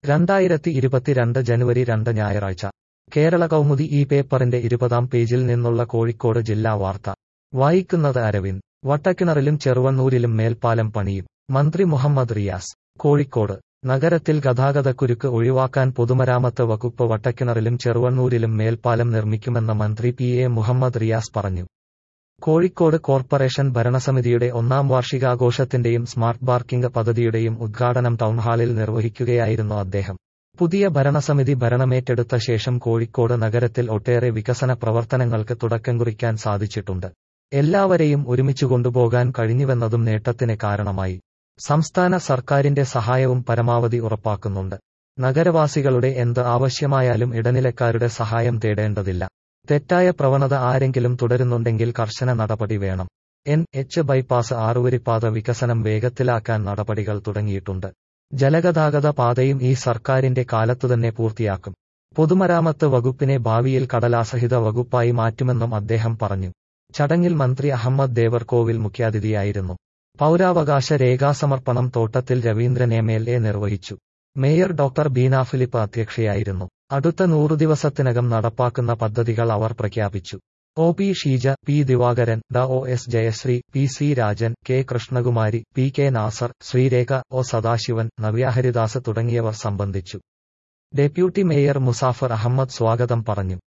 രണ്ടായിരത്തി ഇരുപത്തിരണ്ട് ജനുവരി രണ്ട് ഞായറാഴ്ച കേരള കൗമുദി ഈ പേപ്പറിന്റെ ഇരുപതാം പേജിൽ നിന്നുള്ള കോഴിക്കോട് ജില്ലാ വാർത്ത വായിക്കുന്നത് അരവിന്ദ് വട്ടക്കിണറിലും ചെറുവണ്ണൂരിലും മേൽപ്പാലം പണിയും മന്ത്രി മുഹമ്മദ് റിയാസ് കോഴിക്കോട് നഗരത്തിൽ ഗതാഗതക്കുരുക്ക് ഒഴിവാക്കാൻ പൊതുമരാമത്ത് വകുപ്പ് വട്ടക്കിണറിലും ചെറുവണ്ണൂരിലും മേൽപ്പാലം നിർമ്മിക്കുമെന്ന് മന്ത്രി പി എ മുഹമ്മദ് റിയാസ് പറഞ്ഞു കോഴിക്കോട് കോർപ്പറേഷൻ ഭരണസമിതിയുടെ ഒന്നാം വാർഷികാഘോഷത്തിന്റെയും സ്മാർട്ട് പാർക്കിംഗ് പദ്ധതിയുടെയും ഉദ്ഘാടനം ടൗൺഹാളിൽ നിർവഹിക്കുകയായിരുന്നു അദ്ദേഹം പുതിയ ഭരണസമിതി ഭരണമേറ്റെടുത്ത ശേഷം കോഴിക്കോട് നഗരത്തിൽ ഒട്ടേറെ വികസന പ്രവർത്തനങ്ങൾക്ക് തുടക്കം കുറിക്കാൻ സാധിച്ചിട്ടുണ്ട് എല്ലാവരെയും ഒരുമിച്ചു കൊണ്ടുപോകാൻ കഴിഞ്ഞുവെന്നതും നേട്ടത്തിന് കാരണമായി സംസ്ഥാന സർക്കാരിന്റെ സഹായവും പരമാവധി ഉറപ്പാക്കുന്നുണ്ട് നഗരവാസികളുടെ എന്ത് ആവശ്യമായാലും ഇടനിലക്കാരുടെ സഹായം തേടേണ്ടതില്ല തെറ്റായ പ്രവണത ആരെങ്കിലും തുടരുന്നുണ്ടെങ്കിൽ കർശന നടപടി വേണം എൻ എച്ച് ബൈപ്പാസ് ആറുവരിപ്പാത വികസനം വേഗത്തിലാക്കാൻ നടപടികൾ തുടങ്ങിയിട്ടുണ്ട് ജലഗതാഗത പാതയും ഈ സർക്കാരിന്റെ കാലത്തുതന്നെ പൂർത്തിയാക്കും പൊതുമരാമത്ത് വകുപ്പിനെ ഭാവിയിൽ കടലാസഹിത വകുപ്പായി മാറ്റുമെന്നും അദ്ദേഹം പറഞ്ഞു ചടങ്ങിൽ മന്ത്രി അഹമ്മദ് ദേവർകോവിൽ മുഖ്യാതിഥിയായിരുന്നു പൗരാവകാശ രേഖാസമർപ്പണം Thottathil Raveendran M L A നിർവഹിച്ചു മേയർ ഡോക്ടർ ബീന ഫിലിപ്പ് അധ്യക്ഷയായിരുന്നു അടുത്ത നൂറു ദിവസത്തിനകം നടപ്പാക്കുന്ന പദ്ധതികൾ അവർ പ്രഖ്യാപിച്ചു O P Sheeja P Divakaran ഡ O S Jayasree P C Rajan K Krishnakumari P K Nasar Sreerekha O Sadasivan Navya Haridas തുടങ്ങിയവർ സംബന്ധിച്ചു ഡെപ്യൂട്ടി മേയർ മുസാഫർ അഹമ്മദ് സ്വാഗതം പറഞ്ഞു